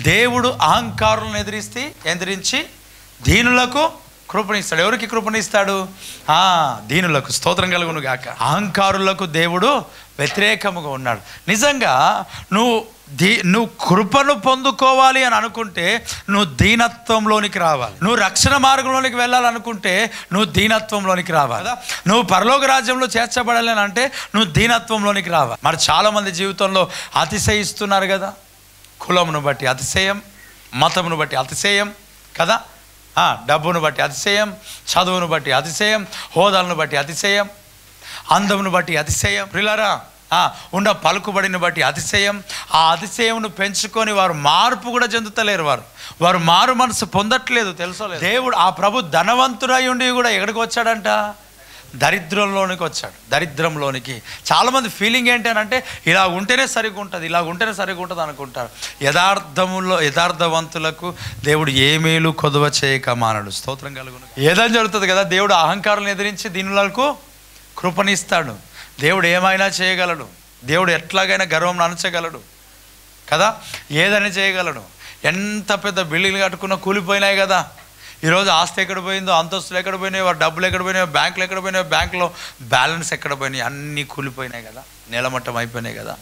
దేవుడు అహంకారులను ఎదిరిస్తే ఎదిరించి దీనులకు కృపణిస్తాడు ఎవరికి కృపణిస్తాడు ఆ దీనులకు స్తోత్రం కలుగును గాక అహంకారులకు దేవుడు వ్యతిరేకముగా ఉన్నాడు నిజంగా నువ్వు దీ నువ్వు కృపను పొందుకోవాలి అని అనుకుంటే నువ్వు దీనత్వంలోనికి రావాలి నువ్వు రక్షణ మార్గంలోనికి వెళ్ళాలనుకుంటే నువ్వు దీనత్వంలోనికి రావాలి కదా నువ్వు పరలోక రాజ్యంలో చేర్చబడాలి అని అంటే నువ్వు దీనత్వంలోనికి రావాలి మరి చాలామంది జీవితంలో అతిశయిస్తున్నారు కదా కులమును బట్టి అతిశయం మతమును బట్టి అతిశయం కదా ఆ, డబ్బును బట్టి అతిశయం చదువును బట్టి అతిశయం హోదాలను బట్టి అతిశయం అందమును బట్టి అతిశయం ప్రిలరా ఉన్న పలుకుబడిని బట్టి అతిశయం ఆ అతిశయంను పెంచుకొని వారు మార్పు కూడా చెందుతలేరు వారు వారు మారు మనసు పొందట్లేదు తెలుసోలేదు దేవుడు ఆ ప్రభు ధనవంతుడై ఉండి కూడా ఎక్కడికి వచ్చాడంట దరిద్రంలోనికి వచ్చాడు దరిద్రంలోనికి చాలామంది ఫీలింగ్ ఏంటి అని అంటే ఇలా ఉంటేనే సరిగా ఉంటుంది ఇలా ఉంటేనే సరిగా ఉంటుంది అనుకుంటారు యథార్థములో యథార్థవంతులకు దేవుడు ఏ మేలు కొదువ చేయక మానడు స్తోత్రం కలుగును ఏదని జరుగుతుంది కదా దేవుడు అహంకారం ఎదిరించి దీనులకు కృపణిస్తాడు దేవుడు ఏమైనా చేయగలడు దేవుడు ఎట్లాగైనా గర్వం అణచగలడు కదా ఏదని చేయగలడు ఎంత పెద్ద బిల్డింగ్లు కట్టుకున్నా కూలిపోయినాయి కదా ఈరోజు ఆస్తి ఎక్కడ పోయిందో అంతస్తులు ఎక్కడ పోయినాయో వారి డబ్బులు ఎక్కడ పోయినాయో బ్యాంకులు ఎక్కడ పోయినాయో బ్యాంకులో బ్యాలెన్స్ ఎక్కడ పోయినాయి అన్నీ కూలిపోయినాయి కదా నేలమట్టం అయిపోయినాయి కదా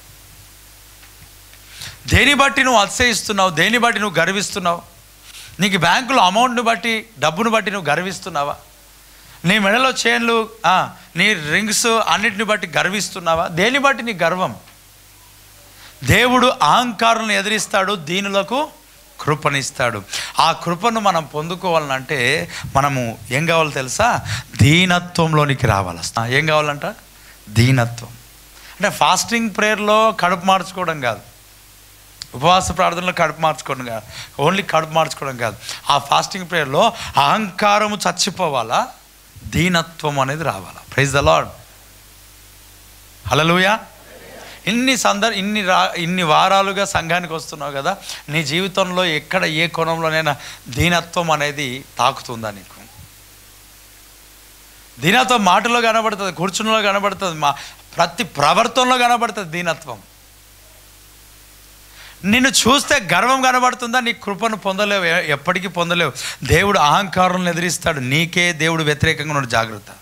దేని బట్టి నువ్వు అతిశయిస్తున్నావు దేని బట్టి నువ్వు గర్విస్తున్నావు నీకు బ్యాంకులో అమౌంట్ని బట్టి డబ్బును బట్టి నువ్వు గర్విస్తున్నావా నీ మెడలో చైన్లు ఆ, నీ రింగ్స్ అన్నిటిని బట్టి గర్విస్తున్నావా దేని బట్టి నీ గర్వం దేవుడు అహంకారులను ఎదిరిస్తాడు దీనులకు కృపనిస్తాడు ఆ కృపను మనం పొందుకోవాలంటే మనము ఏం కావాలో తెలుసా దీనత్వంలోనికి రావాలి ఆ, ఏం కావాలంట దీనత్వం అంటే ఫాస్టింగ్ ప్రేయర్లో కడుపు మార్చుకోవడం కాదు ఉపవాస ప్రార్థనలో కడుపు మార్చుకోవడం కాదు ఓన్లీ కడుపు మార్చుకోవడం కాదు ఆ ఫాస్టింగ్ ప్రేయర్లో అహంకారము చచ్చిపోవాలా దీనత్వం అనేది రావాలా ప్రైజ్ ద లాడ్ హలలుయా ఇన్ని సందర్ ఇన్ని రా ఇన్ని వారాలుగా సంఘానికి వస్తున్నావు కదా నీ జీవితంలో ఎక్కడ ఏ కోణంలోనైనా దీనత్వం అనేది తాకుతుందా నీకు దీనత్వం మాటలో కనబడుతుంది కూర్చునిలో కనబడుతుంది మా ప్రతి ప్రవర్తనలో కనబడుతుంది దీనత్వం నిన్ను చూస్తే గర్వం కనబడుతుందా నీ కృపను పొందలేవు ఎ- ఎప్పటికీ పొందలేవు దేవుడు అహంకారం ఎదిరిస్తాడు నీకే దేవుడు వ్యతిరేకంగా ఉన్నాడు జాగ్రత్త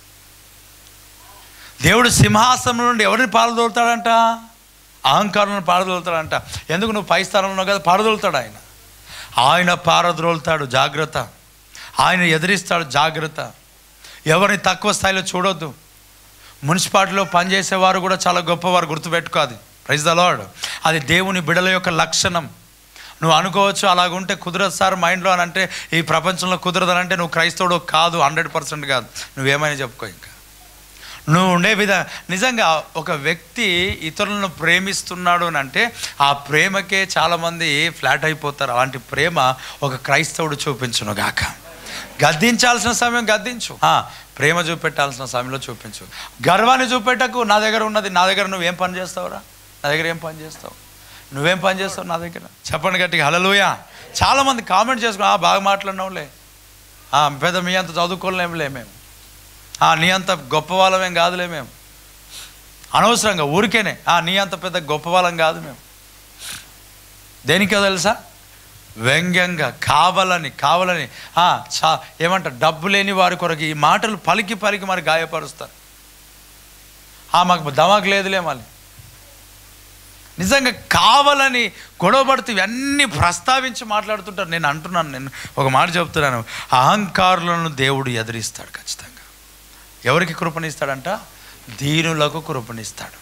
దేవుడు సింహాసనం నుండి ఎవరిని పారదోలుతాడంట అహంకారం పారదోలుతాడంట ఎందుకు నువ్వు పై స్థానంలో ఉన్నావు కదా పారదోలుతాడు ఆయన ఆయన పారద్రోలుతాడు జాగ్రత్త ఆయన ఎదిరిస్తాడు జాగ్రత్త ఎవరిని తక్కువ స్థాయిలో చూడొద్దు మున్సిపాలిటీలో పనిచేసేవారు కూడా చాలా గొప్పవారు గుర్తుపెట్టుకోది ప్రైజ్ ద లార్డ్ అది దేవుని బిడల యొక్క లక్షణం నువ్వు అనుకోవచ్చు అలాగుంటే కుదరదు సార్ మైండ్లో అని అంటే ఈ ప్రపంచంలో కుదరదు అని అంటే నువ్వు క్రైస్తవుడు కాదు హండ్రెడ్ పర్సెంట్ కాదు నువ్వేమైనా చెప్పుకో ఇంకా నువ్వు ఉండే విధ నిజంగా ఒక వ్యక్తి ఇతరులను ప్రేమిస్తున్నాడు అని అంటే ఆ ప్రేమకే చాలామంది ఫ్లాట్ అయిపోతారు అలాంటి ప్రేమ ఒక క్రైస్తవుడు చూపించును గాక గద్దించాల్సిన సమయం గద్దించు ఆ, ప్రేమ చూపెట్టాల్సిన సమయంలో చూపించు గర్వాన్ని చూపెట్టకు నా దగ్గర ఉన్నది నా దగ్గర నువ్వేం పని చేస్తావురా నా దగ్గర ఏం పని చేస్తావు నువ్వేం పని చేస్తావు నా దగ్గర చెప్పండి గట్టిగా హలలుయా చాలామంది కామెంట్ చేసుకుని "ఆ, బాగా మాట్లాడినావులే ఆ, పెద్ద మీ అంత చదువుకోలేములే మేము ఆ, నీ అంత గొప్ప వాళ్ళమేం కాదులే మేము అనవసరంగా ఊరికేనే ఆ, నీ అంత పెద్ద గొప్ప వాళ్ళం కాదు మేము దేనికో తెలుసా వ్యంగ్యంగా కావాలని కావాలని ఆ, చా ఏమంట డబ్బు లేని వారి కొరకు ఈ మాటలు పలికి పలికి మరి గాయపరుస్తారు ఆ, మాకు దమాకు లేదులే మళ్ళీ నిజంగా కావాలని గొడవపడుతూ ఇవన్నీ ప్రస్తావించి మాట్లాడుతుంటారు నేను అంటున్నాను నేను ఒక మాట చెప్తున్నాను అహంకారులను దేవుడు ఎదిరిస్తాడు ఖచ్చితంగా ఎవరికి కృపణిస్తాడంట దీనులకు కృపణిస్తాడు